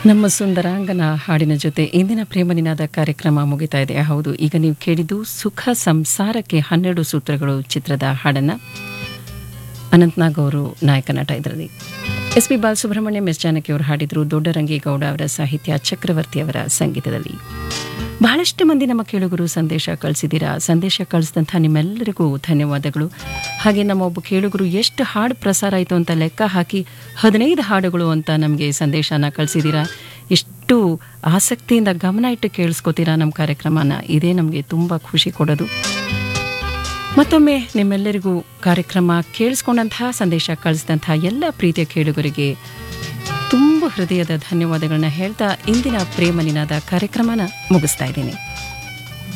ನಮ್ಮ ಸುಂದರಾಂಗನ ಹಾಡಿನ ಜೊತೆ ಇಂದಿನ ಪ್ರೇಮ ನಿನಾದ ಕಾರ್ಯಕ್ರಮ ಮುಗಿತಾ ಇದೆ ಹೌದು ಈಗ ನೀವು ಕೇಳಿದ್ದು ಸುಖ ಸಂಸಾರಕ್ಕೆ ಹನ್ನೆರಡು ಸೂತ್ರಗಳು ಚಿತ್ರದ ಹಾಡನ್ನ ಅನಂತ್ನಾಗ್ ಅವರು ನಾಯಕ ನಟ ಇದರಲ್ಲಿ S P Balasubrahmanyam S Janaki ಅವರು ಹಾಡಿದ್ರು ದೊಡ್ಡರಂಗೇಗೌಡ ಅವರ ಸಾಹಿತ್ಯ ಚಕ್ರವರ್ತಿ ಅವರ ಸಂಗೀತದಲ್ಲಿ ಬಹಳಷ್ಟು ಮಂದಿ ನಮ್ಮ ಕೇಳುಗರು ಸಂದೇಶ ಕಳಿಸಿದ್ದೀರಾ ಸಂದೇಶ ಕಳಿಸಿದಂಥ ನಿಮ್ಮೆಲ್ಲರಿಗೂ ಧನ್ಯವಾದಗಳು ಹಾಗೆ ನಮ್ಮ ಒಬ್ಬ ಕೇಳುಗರು ಎಷ್ಟು ಹಾಡು ಪ್ರಸಾರ ಆಯಿತು ಅಂತ ಲೆಕ್ಕ ಹಾಕಿ ಹದಿನೈದು ಹಾಡುಗಳು ಅಂತ ನಮಗೆ ಸಂದೇಶನ ಕಳಿಸಿದ್ದೀರಾ ಎಷ್ಟು ಆಸಕ್ತಿಯಿಂದ ಗಮನ ಇಟ್ಟು ಕೇಳಿಸ್ಕೋತೀರಾ ನಮ್ಮ ಕಾರ್ಯಕ್ರಮನ ಇದೇ ನಮಗೆ ತುಂಬ ಖುಷಿ ಕೊಡೋದು ಮತ್ತೊಮ್ಮೆ ನಿಮ್ಮೆಲ್ಲರಿಗೂ ಕಾರ್ಯಕ್ರಮ ಕೇಳಿಸ್ಕೊಂಡಂತಹ ಸಂದೇಶ ಕಳಿಸಿದಂತಹ ಎಲ್ಲ ಪ್ರೀತಿಯ ಕೇಳುಗರಿಗೆ ತುಂಬ ಹೃದಯದ ಧನ್ಯವಾದಗಳನ್ನ ಹೇಳ್ತಾ ಇಂದಿನ ಪ್ರೇಮ ನಿನಾದ ಕಾರ್ಯಕ್ರಮನ ಮುಗಿಸ್ತಾ ಇದ್ದೀನಿ